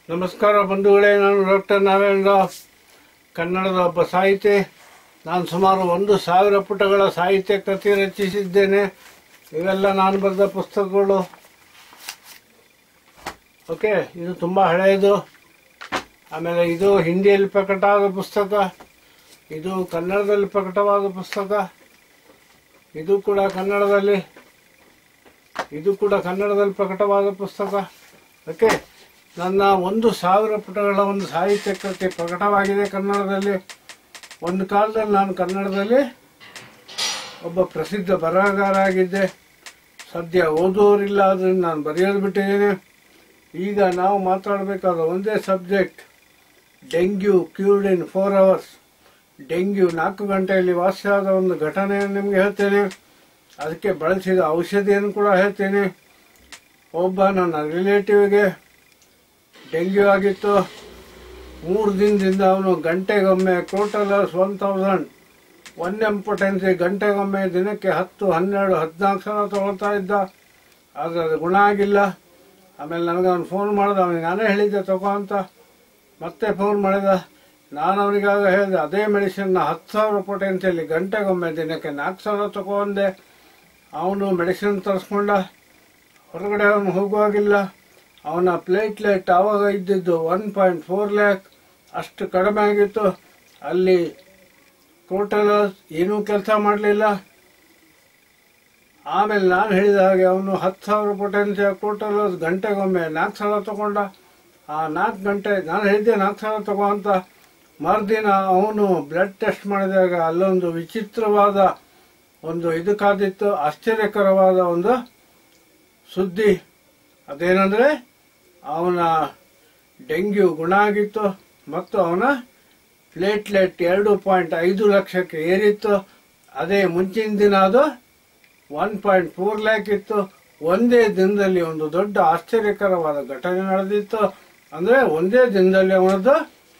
ನಮಸ್ಕಾರ ಬಂಧುಗಳೇ ನಾನು ಡಾಕ್ಟರ್ ನಾರಾಯಣ ರಾವ್ ಕನ್ನಡದ ಒಬ್ಬ ಸಾಹಿತಿ ನಾನು ಸುಮಾರು ಒಂದು ಸಾವಿರ ಪುಟಗಳ ಸಾಹಿತ್ಯ ಕೃತಿ ರಚಿಸಿದ್ದೇನೆ ಇವೆಲ್ಲ ನಾನು ಬರೆದ ಪುಸ್ತಕಗಳು ಓಕೆ ಇದು ತುಂಬ ಹಳೆಯದು ಆಮೇಲೆ ಇದು ಹಿಂದಿಯಲ್ಲಿ ಪ್ರಕಟ ಆದ ಪುಸ್ತಕ ಇದು ಕನ್ನಡದಲ್ಲಿ ಪ್ರಕಟವಾದ ಪುಸ್ತಕ ಇದು ಕೂಡ ಕನ್ನಡದಲ್ಲಿ ಇದು ಕೂಡ ಕನ್ನಡದಲ್ಲಿ ಪ್ರಕಟವಾದ ಪುಸ್ತಕ ಓಕೆ ನನ್ನ ಒಂದು ಸಾವಿರ ಪುಟಗಳ ಒಂದು ಸಾಹಿತ್ಯ ಕೃತಿ ಪ್ರಕಟವಾಗಿದೆ ಕನ್ನಡದಲ್ಲಿ ಒಂದು ಕಾಲದಲ್ಲಿ ನಾನು ಕನ್ನಡದಲ್ಲಿ ಒಬ್ಬ ಪ್ರಸಿದ್ಧ ಬರಹಗಾರ ಆಗಿದ್ದೆ ಸದ್ಯ ಓದುವವರಿಲ್ಲ ಅದರಿಂದ ನಾನು ಬರೆಯೋದು ಬಿಟ್ಟಿದ್ದೇನೆ ಈಗ ನಾವು ಮಾತಾಡಬೇಕಾದ ಒಂದೇ subject dengue cured in four hours dengue ನಾಲ್ಕು ಗಂಟೆಯಲ್ಲಿ ವಾಸಿಯಾದ ಒಂದು ಘಟನೆಯನ್ನು ನಿಮಗೆ ಹೇಳ್ತೇನೆ ಅದಕ್ಕೆ ಬಳಸಿದ ಔಷಧಿಯನ್ನು ಕೂಡ ಹೇಳ್ತೇನೆ ಒಬ್ಬ ನನ್ನ ರಿಲೇಟಿವ್ಗೆ ಡೆಂಗ್ಯೂ ಆಗಿತ್ತು ಮೂರು ದಿನದಿಂದ ಅವನು ಗಂಟೆಗೊಮ್ಮೆ crotalus one thousand one M potency ಗಂಟೆಗೊಮ್ಮೆ ದಿನಕ್ಕೆ ಹತ್ತು ಹನ್ನೆರಡು ಹದಿನಾಲ್ಕು ಸಲ ತಗೊಳ್ತಾ ಇದ್ದ ಆದರೆ ಅದು ಗುಣ ಆಗಿಲ್ಲ ಆಮೇಲೆ ನನಗೆ ಅವನು ಫೋನ್ ಮಾಡಿದ ಅವನಿಗೆ ನಾನೇ ಹೇಳಿದ್ದೆ ತಗೋ ಅಂತ ಮತ್ತೆ ಫೋನ್ ಮಾಡಿದ ನಾನು ಅವನಿಗಾಗ ಹೇಳಿದೆ ಅದೇ ಮೆಡಿಸಿನ್ನ ಹತ್ತು ಸಾವಿರ ಪೊಟೆನ್ಸಿಯಲ್ಲಿ ಗಂಟೆಗೊಮ್ಮೆ ದಿನಕ್ಕೆ ನಾಲ್ಕು ಸಾವಿರ ತಗೊಂಡೆ ಅವನು ಮೆಡಿಸಿನ್ ತರಿಸ್ಕೊಂಡ ಹೊರಗಡೆ ಅವನು ಹೋಗುವಾಗಿಲ್ಲ ಅವನ ಪ್ಲೇಟ್ಲೆಟ್ ಆವಾಗ ಇದ್ದಿದ್ದು ಒನ್ ಪಾಯಿಂಟ್ ಫೋರ್ ಲ್ಯಾಕ್ ಅಷ್ಟು ಕಡಿಮೆ ಆಗಿತ್ತು ಅಲ್ಲಿ ಟೋಟಲ್ ಏನೂ ಕೆಲಸ ಮಾಡಲಿಲ್ಲ ಆಮೇಲೆ ನಾನು ಹೇಳಿದ ಹಾಗೆ ಅವನು ಹತ್ತು ಸಾವಿರ ಪೊಟೆನ್ಸಿಯ ಟೋಟಲ್ ಗಂಟೆಗೊಮ್ಮೆ ನಾಲ್ಕು ಸಾವಿರ ತಗೊಂಡ ಆ ನಾಲ್ಕು ಗಂಟೆ ನಾನು ಹೇಳಿದ್ದೆ ನಾಲ್ಕು ಸಾವಿರ ತಗೋ ಅಂತ ಮರುದಿನ ಅವನು ಬ್ಲಡ್ ಟೆಸ್ಟ್ ಮಾಡಿದಾಗ ಅಲ್ಲೊಂದು ವಿಚಿತ್ರವಾದ ಒಂದು ಇದು ಕಾದಿತ್ತು ಆಶ್ಚರ್ಯಕರವಾದ ಒಂದು ಸುದ್ದಿ ಅದೇನೆಂದರೆ ಅವನ ಡೆಂಗ್ಯೂ ಗುಣ ಆಗಿತ್ತು ಮತ್ತು ಅವನ ಪ್ಲೇಟ್ಲೆಟ್ ಎರಡು ಪಾಯಿಂಟ್ ಐದು ಲಕ್ಷಕ್ಕೆ ಏರಿತ್ತು ಅದೇ ಮುಂಚಿನ ದಿನ ಅದು ಒನ್ ಪಾಯಿಂಟ್ ಫೋರ್ ಲ್ಯಾಕ್ ಇತ್ತು ಒಂದೇ ದಿನದಲ್ಲಿ ಒಂದು ದೊಡ್ಡ ಆಶ್ಚರ್ಯಕರವಾದ ಘಟನೆ ನಡೆದಿತ್ತು ಅಂದರೆ ಒಂದೇ ದಿನದಲ್ಲಿ ಅವನದ್ದು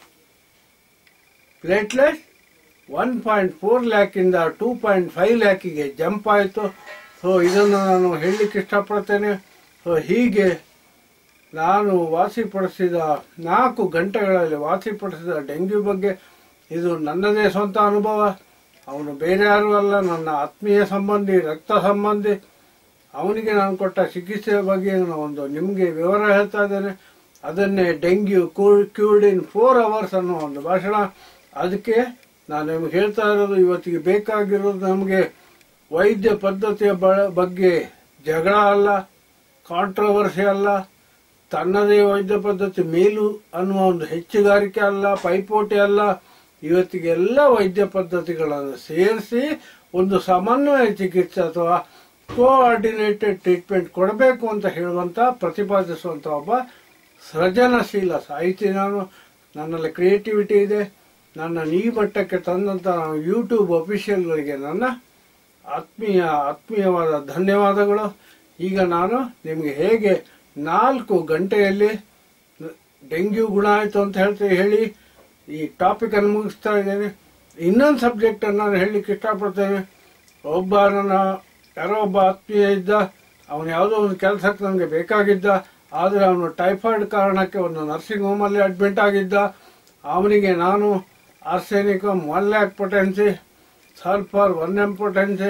ಪ್ಲೇಟ್ಲೆಟ್ ಒನ್ ಪಾಯಿಂಟ್ ಫೋರ್ ಲ್ಯಾಕಿಂದ ಟೂ ಪಾಯಿಂಟ್ ಫೈವ್ ಲ್ಯಾಕಿಗೆ ಜಂಪ್ ಆಯಿತು ಸೊ ಇದನ್ನು ನಾನು ಹೇಳಲಿಕ್ಕೆ ಇಷ್ಟಪಡ್ತೇನೆ ಸೊ ಹೀಗೆ ನಾನು ವಾಸಿಪಡಿಸಿದ ನಾಲ್ಕು ಗಂಟೆಗಳಲ್ಲಿ ವಾಸಿಪಡಿಸಿದ ಡೆಂಗ್ಯೂ ಬಗ್ಗೆ ಇದು ನನ್ನದೇ ಸ್ವಂತ ಅನುಭವ ಅವನು ಬೇರೆ ಯಾರೂ ಅಲ್ಲ ನನ್ನ ಆತ್ಮೀಯ ಸಂಬಂಧಿ ರಕ್ತ ಸಂಬಂಧಿ ಅವನಿಗೆ ನಾನು ಕೊಟ್ಟ ಚಿಕಿತ್ಸೆಯ ಬಗ್ಗೆ ನಾನು ಒಂದು ನಿಮಗೆ ವಿವರ ಹೇಳ್ತಾ ಇದ್ದೇನೆ ಅದನ್ನೇ dengue cured in four hours ಅನ್ನೋ ಒಂದು ಭಾಷಣ ಅದಕ್ಕೆ ನಾನು ನಿಮ್ಗೆ ಹೇಳ್ತಾ ಇರೋದು ಇವತ್ತಿಗೆ ಬೇಕಾಗಿರೋದು ನಮಗೆ ವೈದ್ಯ ಪದ್ಧತಿಯ ಬ- ಬಗ್ಗೆ ಜಗಳ ಅಲ್ಲ ಕಾಂಟ್ರವರ್ಸಿ ಅಲ್ಲ ತನ್ನದೇ ವೈದ್ಯ ಪದ್ಧತಿ ಮೇಲು ಅನ್ನುವ ಒಂದು ಹೆಚ್ಚುಗಾರಿಕೆ ಅಲ್ಲ ಪೈಪೋಟಿ ಅಲ್ಲ ಇವತ್ತಿಗೆ ಎಲ್ಲ ವೈದ್ಯ ಪದ್ಧತಿಗಳನ್ನು ಸೇರಿಸಿ ಒಂದು ಸಮನ್ವಯ ಚಿಕಿತ್ಸೆ ಅಥವಾ ಕೋಆರ್ಡಿನೇಟೆಡ್ ಟ್ರೀಟ್ಮೆಂಟ್ ಕೊಡಬೇಕು ಅಂತ ಹೇಳುವಂತ ಪ್ರತಿಪಾದಿಸುವಂತ ಒಬ್ಬ ಸೃಜನಶೀಲ ಸಾಹಿತಿ ನಾನು ನನ್ನಲ್ಲಿ ಕ್ರಿಯೇಟಿವಿಟಿ ಇದೆ ನನ್ನ ಈ ಮಟ್ಟಕ್ಕೆ ತಂದಂತ ನಾನು ಯೂಟ್ಯೂಬ್ ಅಫಿಷಿಯಲ್ಗಳಿಗೆ ನನ್ನ ಆತ್ಮೀಯ ಆತ್ಮೀಯವಾದ ಧನ್ಯವಾದಗಳು ಈಗ ನಾನು ನಿಮಗೆ ಹೇಗೆ ನಾಲ್ಕು ಗಂಟೆಯಲ್ಲಿ ಡೆಂಗ್ಯೂ ಗುಣ ಆಯಿತು ಅಂತ ಹೇಳ್ತೀವಿ ಹೇಳಿ ಈ ಟಾಪಿಕ್ ಅನ್ನು ಮುಗಿಸ್ತಾ ಇದ್ದೇನೆ ಇನ್ನೊಂದು ಸಬ್ಜೆಕ್ಟ್ ಅನ್ನು ನಾನು ಹೇಳಲಿಕ್ಕೆ ಇಷ್ಟಪಡ್ತೇನೆ ಒಬ್ಬ ನನ್ನ ಯಾರೋ ಒಬ್ಬ ಆತ್ಮೀಯ ಇದ್ದ ಅವನು ಯಾವುದೋ ಒಂದು ಕೆಲಸಕ್ಕೆ ನನಗೆ ಬೇಕಾಗಿದ್ದ ಆದರೆ ಅವನು ಟೈಫಾಯ್ಡ್ ಕಾರಣಕ್ಕೆ ಒಂದು ನರ್ಸಿಂಗ್ ಹೋಮಲ್ಲಿ ಅಡ್ಮಿಟ್ ಆಗಿದ್ದ ಅವನಿಗೆ ನಾನು arsenicum one lakh potency sulphur one M potency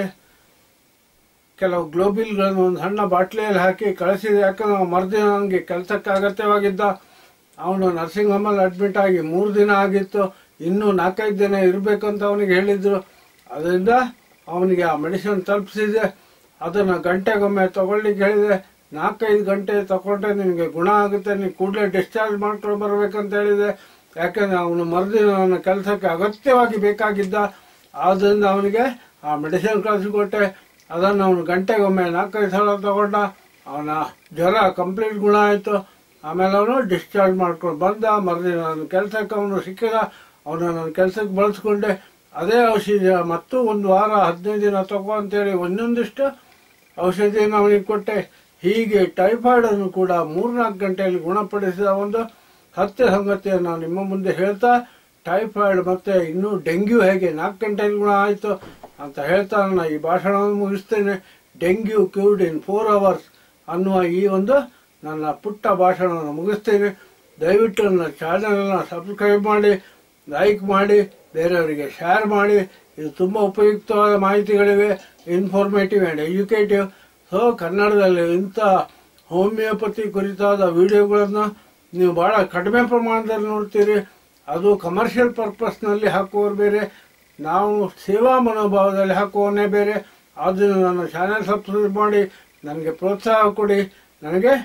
ಕೆಲವು ಗ್ಲೋಬಿಲ್ಗಳನ್ನು ಒಂದು ಸಣ್ಣ ಬಾಟ್ಲಿಯಲ್ಲಿ ಹಾಕಿ ಕಳಿಸಿದೆ ಯಾಕಂದ್ರೆ ಅವ್ನು ಮರುದಿನ ನನಗೆ ಕೆಲಸಕ್ಕೆ ಅಗತ್ಯವಾಗಿದ್ದ ಅವನು ನರ್ಸಿಂಗ್ ಹೋಮಲ್ಲಿ ಅಡ್ಮಿಟ್ ಆಗಿ ಮೂರು ದಿನ ಆಗಿತ್ತು ಇನ್ನೂ ನಾಲ್ಕೈದು ದಿನ ಇರಬೇಕಂತ ಅವನಿಗೆ ಹೇಳಿದ್ರು ಅದರಿಂದ ಅವನಿಗೆ ಆ ಮೆಡಿಸಿನ್ ತಲುಪಿಸಿದೆ ಅದನ್ನು ಗಂಟೆಗೊಮ್ಮೆ ತಗೊಳ್ಳಿಕ್ಕೆ ಹೇಳಿದೆ ನಾಲ್ಕೈದು ಗಂಟೆ ತಗೊಂಡ್ರೆ ನಿನಗೆ ಗುಣ ಆಗುತ್ತೆ ನೀನು ಕೂಡಲೇ ಡಿಸ್ಚಾರ್ಜ್ ಮಾಡ್ಕೊಂಡು ಬರ್ಬೇಕಂತ ಹೇಳಿದೆ ಯಾಕಂದ್ರೆ ಅವನು ಮರುದಿನ ನನ್ನ ಕೆಲಸಕ್ಕೆ ಅಗತ್ಯವಾಗಿ ಬೇಕಾಗಿದ್ದ ಆದ್ದರಿಂದ ಅವನಿಗೆ ಆ ಮೆಡಿಸಿನ್ ಕಳಿಸಿಕೊಟ್ಟೆ ಅದನ್ನು ಅವನು ಗಂಟೆಗೊಮ್ಮೆ ನಾಲ್ಕೈದು ಸಲ ತಗೊಂಡ ಅವನ ಜ್ವರ ಕಂಪ್ಲೀಟ್ ಗುಣ ಆಯಿತು ಆಮೇಲೆ ಅವನು ಡಿಸ್ಚಾರ್ಜ್ ಮಾಡ್ಕೊಂಡು ಬಂದ ಮರುದಿನ ನನ್ನ ಕೆಲಸಕ್ಕೆ ಅವನು ಸಿಕ್ಕಿದ ಅವನು ನನ್ನ ಕೆಲಸಕ್ಕೆ ಬಳಸ್ಕೊಂಡೆ ಅದೇ ಔಷಧಿ ಮತ್ತು ಒಂದು ವಾರ ಹದಿನೈದು ದಿನ ತಗೋ ಅಂತೇಳಿ ಒಂದೊಂದಿಷ್ಟು ಔಷಧಿಯನ್ನು ಅವನಿಗೆ ಕೊಟ್ಟೆ ಹೀಗೆ ಟೈಫಾಯ್ಡ್ ಅನ್ನು ಕೂಡ ಮೂರ್ನಾಲ್ಕು ಗಂಟೆಯಲ್ಲಿ ಗುಣಪಡಿಸಿದ ಒಂದು ಸತ್ಯ ಸಂಗತಿಯನ್ನು ನಾನು ನಿಮ್ಮ ಮುಂದೆ ಹೇಳ್ತಾ ಟೈಫಾಯ್ಡ್ ಮತ್ತೆ ಇನ್ನೂ ಡೆಂಗ್ಯೂ ಹೇಗೆ ನಾಲ್ಕು ಗಂಟೆಯಲ್ಲಿ ಗುಣ ಆಯಿತು ಅಂತ ಹೇಳ್ತಾ ನಾನು ಈ ಭಾಷಣವನ್ನು ಮುಗಿಸ್ತೇನೆ dengue cured in four hours ಅನ್ನುವ ಈ ಒಂದು ನನ್ನ ಪುಟ್ಟ ಭಾಷಣವನ್ನು ಮುಗಿಸ್ತೇನೆ ದಯವಿಟ್ಟು ನನ್ನ ಚಾನಲ್ನ ಸಬ್ಸ್ಕ್ರೈಬ್ ಮಾಡಿ ಲೈಕ್ ಮಾಡಿ ಬೇರೆಯವರಿಗೆ ಶೇರ್ ಮಾಡಿ ಇದು ತುಂಬ ಉಪಯುಕ್ತವಾದ ಮಾಹಿತಿಗಳಿವೆ ಇನ್ಫಾರ್ಮೇಟಿವ್ ಆ್ಯಂಡ್ ಎಜುಕೇಟಿವ್ ಸೊ ಕನ್ನಡದಲ್ಲಿ ಇಂಥ ಹೋಮಿಯೋಪತಿ ಕುರಿತಾದ ವಿಡಿಯೋಗಳನ್ನು ನೀವು ಬಹಳ ಕಡಿಮೆ ಪ್ರಮಾಣದಲ್ಲಿ ನೋಡ್ತೀರಿ ಅದು ಕಮರ್ಷಿಯಲ್ ಪರ್ಪಸ್ನಲ್ಲಿ ಹಾಕುವವರು ಬೇರೆ ನಾವು ಸೇವಾ ಮನೋಭಾವದಲ್ಲಿ ಹಾಕುವವನ್ನೇ ಬೇರೆ ಆದ್ದರಿಂದ ನನ್ನ ಚಾನೆಲ್ ಸಬ್ಸ್ಕ್ರೈಬ್ ಮಾಡಿ ನನಗೆ ಪ್ರೋತ್ಸಾಹ ಕೊಡಿ ನನಗೆ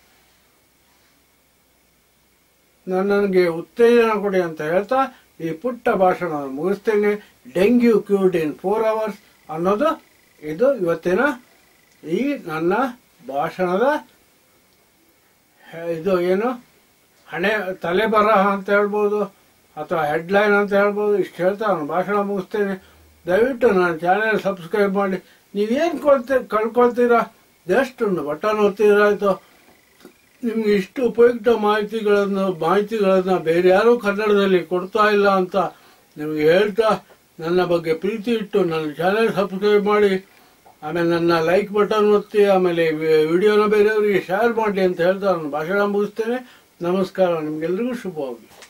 ನನಗೆ ಉತ್ತೇಜನ ಕೊಡಿ ಅಂತ ಹೇಳ್ತಾ ಈ ಪುಟ್ಟ ಭಾಷಣವನ್ನು ಮುಗಿಸ್ತೇನೆ dengue cured in four hours ಅನ್ನೋದು ಇದು ಇವತ್ತಿನ ಈ ನನ್ನ ಭಾಷಣದ ಹೆ- ಇದು ಏನು ಹಣೆ ತಲೆ ಬರಹ ಅಂತ ಹೇಳ್ಬೋದು ಅಥವಾ ಹೆಡ್ಲೈನ್ ಅಂತ ಹೇಳ್ಬೋದು ಇಷ್ಟು ಹೇಳ್ತಾ ನಾನು ಭಾಷಣ ಮುಗಿಸ್ತೇನೆ ದಯವಿಟ್ಟು ನನ್ನ ಚಾನೆಲ್ ಸಬ್ಸ್ಕ್ರೈಬ್ ಮಾಡಿ ನೀವೇನು ಕೊಳ್ತಿ ಕಳ್ಕೊಳ್ತೀರಾ ಜಸ್ಟ್ ಒಂದು ಬಟನ್ ಒತ್ತಿದ್ರಾಯ್ತು ನಿಮ್ಗೆ ಇಷ್ಟು ಉಪಯುಕ್ತ ಮಾಹಿತಿಗಳನ್ನು ಮಾಹಿತಿಗಳನ್ನು ಬೇರೆ ಯಾರೂ ಕನ್ನಡದಲ್ಲಿ ಕೊಡ್ತಾ ಇಲ್ಲ ಅಂತ ನಿಮಗೆ ಹೇಳ್ತಾ ನನ್ನ ಬಗ್ಗೆ ಪ್ರೀತಿ ಇಟ್ಟು ನನ್ನ ಚಾನೆಲ್ ಸಬ್ಸ್ಕ್ರೈಬ್ ಮಾಡಿ ಆಮೇಲೆ ನನ್ನ ಲೈಕ್ ಬಟನ್ ಒತ್ತಿ ಆಮೇಲೆ ವಿಡಿಯೋನ ಬೇರೆಯವರಿಗೆ ಶೇರ್ ಮಾಡಿ ಅಂತ ಹೇಳ್ತಾ ನಾನು ಭಾಷಣ ಮುಗಿಸ್ತೇನೆ ನಮಸ್ಕಾರ ನಿಮ್ಗೆಲ್ರಿಗೂ ಶುಭವಾಗಲಿ